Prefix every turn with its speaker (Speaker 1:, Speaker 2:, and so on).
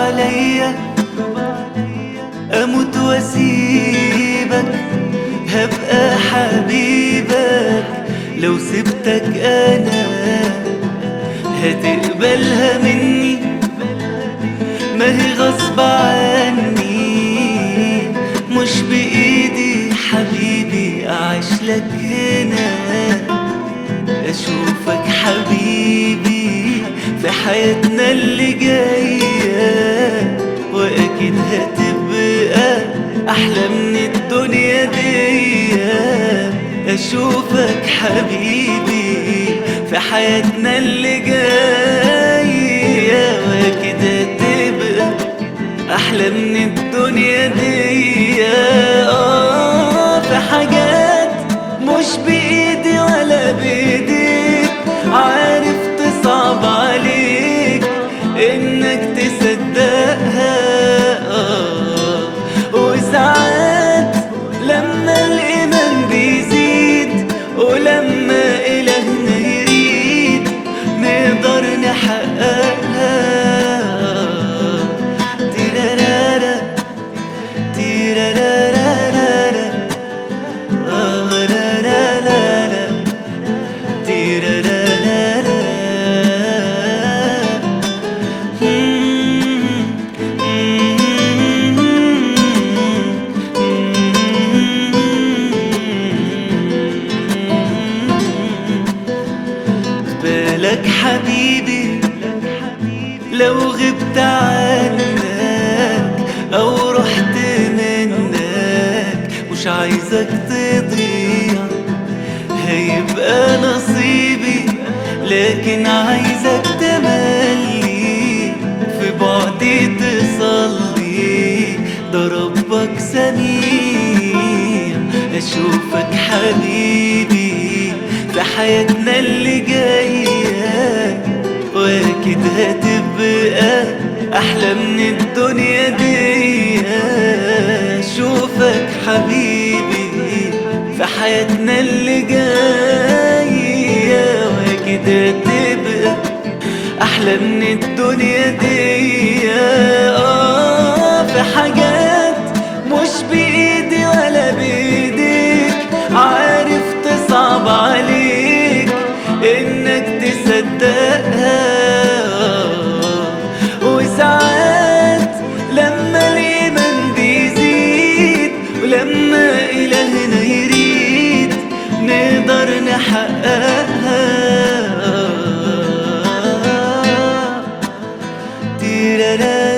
Speaker 1: عليا اموت واسيبك هبقى حبيبك لو سبتك انا هتقبلها مني ما هي غصب عني مش بايدي حبيبي اعيش لك هنا اشوفك حبيبي في حياتنا اللي جاية واكيد هتبقى احلى من الدنيا دي اشوفك حبيبي في حياتنا اللي جاية واكيد هتبقى احلى من الدنيا دي اه في حاجات مش بايدي ولا بايديك عارف تصعب عليك انك تصدقها آه وساعات لما الايمان بيزيد ولما الهنا يريد نقدر نحققها تيرارارا تيرارارارا آه لا لا لا لا تيرارارارا بالك حبيبي لو غبت عنك او رحت منك مش عايزك تضيع هيبقى نصيبي لكن عايزك تملي في بعدي تصلي ده ربك سميع اشوفك حبيبي في حياتنا اللي جايه واكيد هتبقى احلى من الدنيا دي اشوفك حبيبي في حياتنا اللي جايه واكيد هتبقى احلى من الدنيا دي اه في حاجات مش بايدي ولا بايديك عارف تصعب عليك انك تصدقها وساعات لما الايمان بيزيد ولما الهنا يريد نقدر نحققها تيرارا